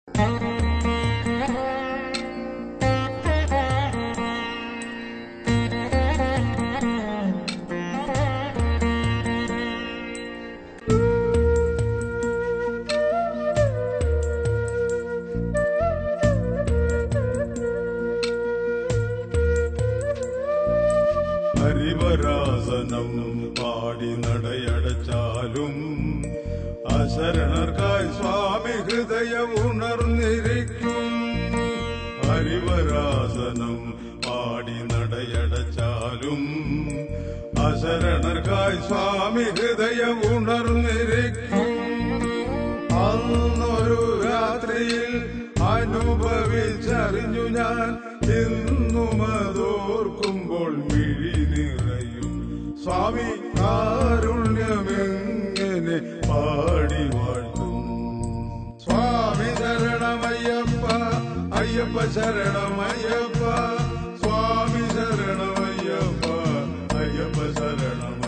ഹരിവരാസനം പാടി നടയടച്ചാലും അശരണർക്കായി സ്വാമി ഹൃദയം ഉണർന്നിരിക്കും ഹരിവരാസനം പാടി നടയടച്ചാലും അശരണർക്കായി സ്വാമി ഹൃദയം ഉണർന്നിരിക്കും അന്നൊരു രാത്രിയിൽ അനുഭവിച്ചറിഞ്ഞു ഞാൻ ഇന്നും അതോർക്കുമ്പോൾ മിഴി നിറയും സ്വാമി കാരുണ്യമെങ്ങനെ പാടി വാഴ്ത്തും സ്വാമി ശരണമയ്യപ്പ അയ്യപ്പ ശരണമയ്യപ്പ സ്വാമി ശരണമയ്യപ്പ അയ്യപ്പ ശരണം